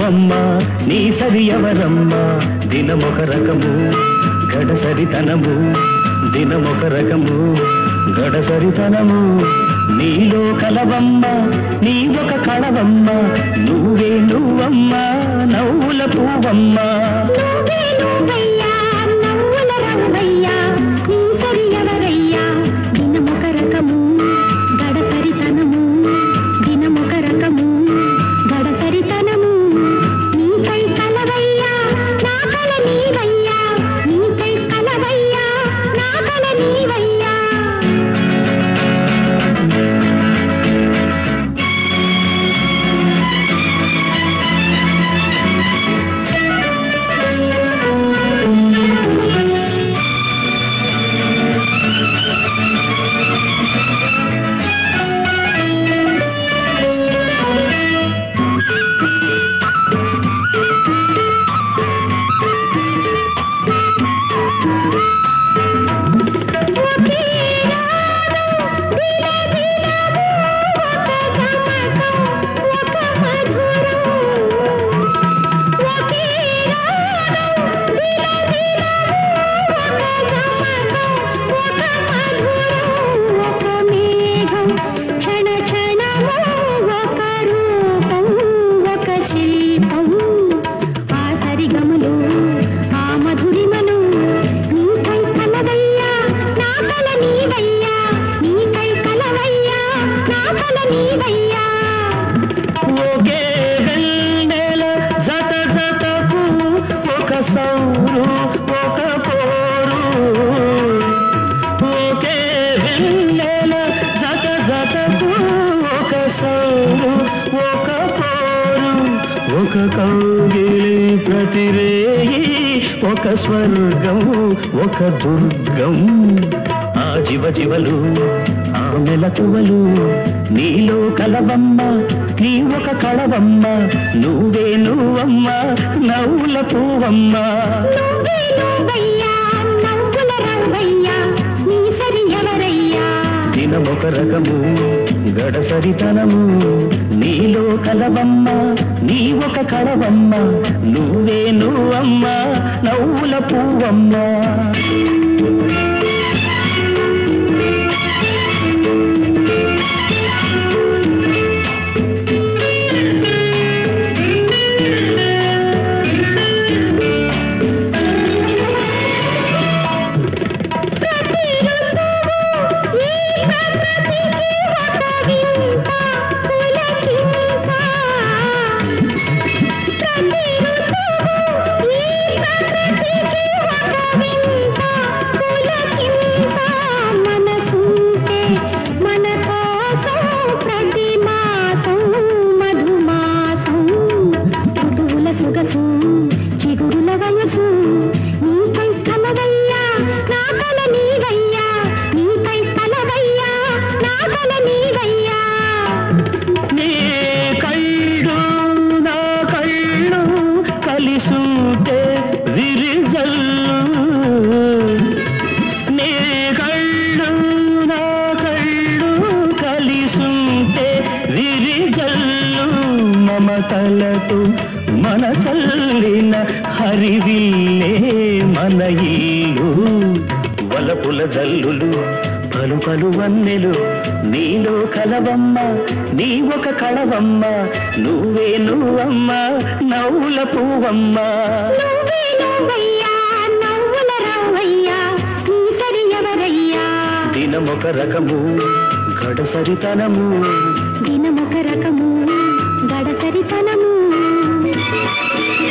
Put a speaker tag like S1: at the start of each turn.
S1: నువ్వమ్మా నీ సరి ఎవరమ్మా దినమొక రకము గడసరితనము దినమొక రకము గడసరితనము నీలో కలవమ్మ నీ ఒక కళవమ్మ నువ్వే నువ్వమ్మా నవ్వుల పువ్వమ్మా
S2: నువ్వే నువ్వయ్యా నవ్వుల రంగయ్యా నీ సరి ఎవరయ్యా దినమొక రకము గడసరితనము దినమొక రకము గడసరితనము నీకై కలవయ్యా నా కల నీవయ్యా నీకై కలవయ్యా నా కల నీవయ్యా క్షణ క్షణము ఒక రూపం ఒక శిల్పం ఆ సరిగములు ఆ మధురిమలు నీకై కలవయ్యా నా కల నీవయ్యా నీకై కలవయ్యా నా కల నీవయ్యా
S1: ఒకే వెన్నెల జత జతకు ఒక సౌరు ఒక పోరు ఒకే వెన్నెల జత జతకు ఒక సౌరు ఒక పోరు ఒక కౌగిలి ప్రతిరేయి ఒక స్వర్గం ఒక దుర్గం ఆ జీవ జీవలు ఆ మెలకువలు నీలో కలవమ్మ నీ ఒక కళవమ్మ నువ్వే నువ్వమ్మ నవ్వుల పువ్వమ్మ
S2: నువ్వే నువ్వయ్యా నవ్వుల రంగయ్యా నీ సరి ఎవరయ్యా
S1: దినమొక రకము గడసరితనము నీలో కలవమ్మ నీ ఒక కళవమ్మ నువ్వే నువ్వమ్మ నవ్వుల పువ్వమ్మ
S2: మనసుంటే మన కోసం ప్రతి మాసం మధుమాసం ఋతువుల సొగసు చిగురుల వయసు నీకై కలవయ్యా నా కల నీవయ్యా నీకై కలవయ్యా నా కల నీవయ్యా
S1: నీ కళ్ళు నా కళ్ళు కలిసుంటే విరిజల్లు నీ కళ్ళు నా కళ్ళు కలిసుంటే విరిజల్లు మమతలతో మనసల్లిన హరివిల్లే మన ఇల్లు వలపుల జల్లులు పలు పలు వన్నెలు నీలో కలవమ్మ నీ ఒక కళవమ్మ నువ్వే నువ్వమ్మ నవ్వుల పువ్వమ్మ
S2: నువ్వే నువ్వయ్యా నవ్వుల రావయ్యా నీ సరి ఎవరయ్యా
S1: దినమొక రకము గడసరితనము
S2: దినమొక రకము గడసరితనము